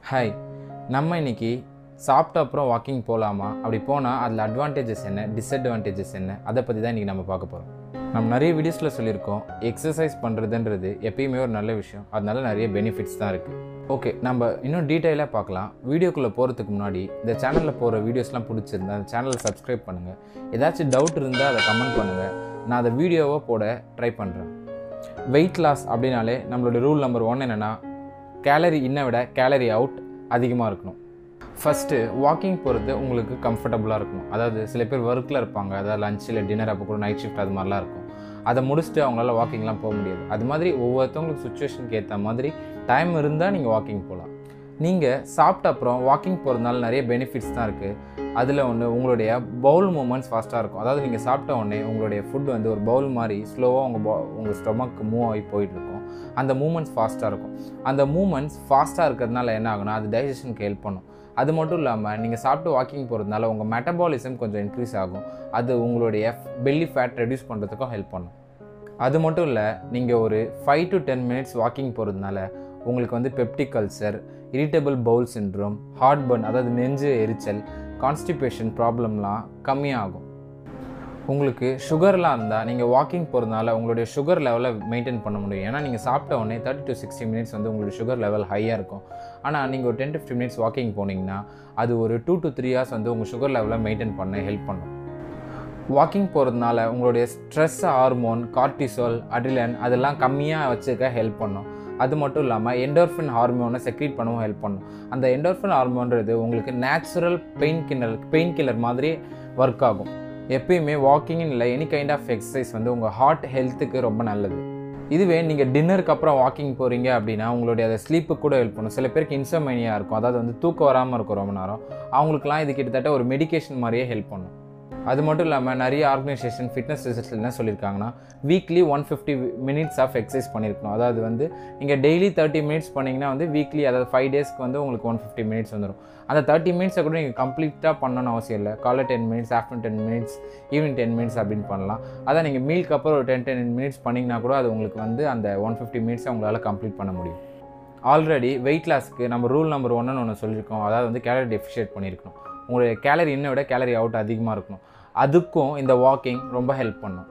hi நம்ம இன்னைக்கு சாப்பிட்ட அப்புறம் வாக்கிங் போகலாமா அப்படி போனால் அதில் அட்வான்டேஜஸ் என்ன டிஸ்அட்வான்டேஜஸ் என்ன அதை பற்றி தான் இன்றைக்கி நம்ம பார்க்க போகிறோம் நம்ம நிறைய வீடியோஸில் சொல்லியிருக்கோம் எக்ஸசைஸ் பண்ணுறதுன்றது எப்பயுமே ஒரு நல்ல விஷயம் அதனால நிறைய பெனிஃபிட்ஸ் தான் இருக்குது ஓகே நம்ம இன்னும் டீட்டெயிலாக பார்க்கலாம் வீடியோக்குள்ளே போகிறதுக்கு முன்னாடி இந்த சேனலில் போகிற வீடியோஸ்லாம் பிடிச்சிருந்தா அந்த சேனலை சப்ஸ்கிரைப் பண்ணுங்கள் ஏதாச்சும் டவுட் இருந்தால் அதை கமெண்ட் பண்ணுங்கள் நான் அதை வீடியோவாக போட ட்ரை பண்ணுறேன் வெயிட் லாஸ் அப்படின்னாலே நம்மளோட ரூல் நம்பர் ஒன் என்னென்னா கேலரி இன்னை விட கேலரி அவுட் அதிகமாக இருக்கணும் ஃபஸ்ட்டு வாக்கிங் போகிறது உங்களுக்கு கம்ஃபர்டபுளாக இருக்கணும் அதாவது சில பேர் ஒர்க்கில் இருப்பாங்க அதாவது லஞ்ச் இல்லை டின்னர் அப்போ கூட நைட் ஷிஃப்ட் அது மாதிரிலாம் இருக்கும் அதை முடிச்சுட்டு அவங்களால வாக்கிங்லாம் போக முடியாது அது மாதிரி ஒவ்வொருத்தவங்களுக்கு சுச்சுவேஷனுக்கு ஏற்ற மாதிரி டைம் இருந்தால் நீங்கள் வாக்கிங் போகலாம் நீங்கள் சாப்பிட்ட அப்புறம் வாக்கிங் போகிறதுனால நிறைய பெனிஃபிட்ஸ் தான் இருக்குது அதில் ஒன்று உங்களுடைய பவுல் மூமெண்ட்ஸ் ஃபாஸ்ட்டாக இருக்கும் அதாவது நீங்கள் சாப்பிட்ட உடனே உங்களுடைய ஃபுட் வந்து ஒரு பவுல் மாதிரி ஸ்லோவாக உங்கள் பா உங்கள் ஸ்டொமக் மூவ் ஆகி போயிட்டுருக்கும் அந்த மூமெண்ட்ஸ் ஃபாஸ்ட்டாக இருக்கும் அந்த மூமெண்ட்ஸ் ஃபாஸ்ட்டாக இருக்கிறதுனால என்ன ஆகுனா அது டைஜஷனுக்கு ஹெல்ப் பண்ணும் அது மட்டும் இல்லாமல் நீங்கள் சாப்பிட்டு வாக்கிங் போகிறதுனால உங்கள் மெட்டபாலிசம் கொஞ்சம் இன்க்ரீஸ் ஆகும் அது உங்களுடைய பெல்லி ஃபேட் ரெடியூஸ் பண்ணுறதுக்கும் ஹெல்ப் பண்ணும் அது மட்டும் இல்லை நீங்கள் ஒரு five to ten minutes walking போகிறதுனால உங்களுக்கு வந்து peptic ulcer irritable bowel syndrome heartburn அதாவது நெஞ்சு எரிச்சல் கான்ஸ்டிபேஷன் ப்ராப்ளம்லாம் கம்மியாகும் உங்களுக்கு சுகர்லாம் இருந்தால் நீங்கள் வாக்கிங் போகிறதுனால உங்களுடைய சுகர் லெவலை மெயின்டைன் பண்ண முடியும் ஏன்னா நீங்கள் சாப்பிட்ட உடனே தேர்ட்டி டு சிக்ஸ்டி மினிட்ஸ் வந்து உங்களுடைய சுகர் லெவல் ஹையாக இருக்கும் ஆனால் நீங்கள் ஒரு ten to fifty minutes walking போனீங்கன்னா அது ஒரு டூ டு த்ரீ ஹவர்ஸ் வந்து உங்கள் சுகர் லெவலை மெயின்டைன் பண்ண ஹெல்ப் பண்ணும் வாக்கிங் போகிறதுனால உங்களுடைய ஸ்ட்ரெஸ் ஹார்மோன் கார்டிசோல் அடிலன் அதெல்லாம் கம்மியாக வச்சுக்க ஹெல்ப் பண்ணும் அது மட்டும் இல்லாமல் எண்டோர்ஃபின் ஹார்மோனை செக்ரீட் பண்ணவும் ஹெல்ப் பண்ணும் அந்த எண்டோர்ஃபின் ஹார்மோன்றது உங்களுக்கு natural pain killer pain killer மாதிரி ஒர்க் ஆகும் எப்பயுமே வாக்கிங் இல்லை எனி கைண்ட் ஆஃப் எக்ஸசைஸ் வந்து உங்கள் ஹார்ட் ஹெல்த்துக்கு ரொம்ப நல்லது இதுவே நீங்கள் டின்னருக்கு அப்புறம் வாக்கிங் போகிறீங்க அப்படின்னா உங்களுடைய அதை ஸ்லீப்புக்கு கூட ஹெல்ப் பண்ணும் சில பேருக்கு இன்சோமேனியா இருக்கும் அதாவது வந்து தூக்கம் வராமல் இருக்கும் ரொம்ப நேரம் அவங்களுக்குலாம் இது கிட்டத்தட்ட ஒரு மெடிகேஷன் மாதிரியே ஹெல்ப் பண்ணும் அது மட்டும் இல்லாமல் நிறைய ஆர்கனைசேஷன் ஃபிட்னஸ் ரிசர்ச்சில் என்ன சொல்லியிருக்காங்கன்னா weekly one fifty minutes of exercise பண்ணியிருக்கணும் அதாவது வந்து நீங்கள் டெய்லி தேர்ட்டி மினிட்ஸ் பண்ணிங்கன்னா வந்து வீக்லி அதாவது ஃபைவ் டேஸ்க்கு வந்து உங்களுக்கு ஒன் ஃபிஃப்டி மினிட்ஸ் வந்துடும் அந்த தேர்ட்டி மினிட்ஸை கூட நீங்கள் கம்ப்ளீட்டாக பண்ணணும்னு அவசியம் இல்லை காலை ten minutes after ten minutes evening ten minutes அப்படின்னு பண்ணலாம் அதான் நீங்கள் மீல்க்கு அப்புறம் ஒரு டென் டென் மினிட்ஸ் பண்ணிங்கன்னா கூட அது உங்களுக்கு வந்து அந்த ஒன் ஃபிஃப்டி மினிட்ஸை உங்களால் கம்ப்ளீட் பண்ண முடியும் ஆல்ரெடி வெயிட் லாஸ்க்கு நம்ம ரூல் நம்பர் ஒன்னு ஒன்று சொல்லியிருக்கோம் அதாவது வந்து கேலரி டெஃபிஷியேட் பண்ணியிருக்கணும் உங்களுடைய கேலரி இன்னை விட கேலரி அவுட் அதிகமாக இருக்கணும் அதுக்கும் இந்த வாக்கிங் ரொம்ப ஹெல்ப் பண்ணும்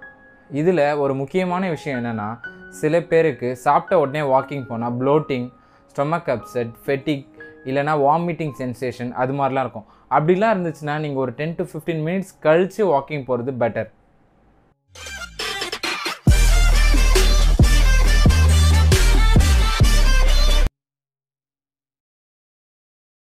இதில் ஒரு முக்கியமான விஷயம் என்னென்னா சில பேருக்கு சாப்பிட்ட உடனே வாக்கிங் போனால் ப்ளோட்டிங் ஸ்டொமக் அப்செட் ஃபெட்டிக் இல்லைனா வாமிட்டிங் சென்சேஷன் அது மாதிரிலாம் இருக்கும் அப்படிலாம் இருந்துச்சுன்னா நீங்கள் ஒரு டென் டு ஃபிஃப்டீன் மினிட்ஸ் கழித்து வாக்கிங் போகிறது பெட்டர்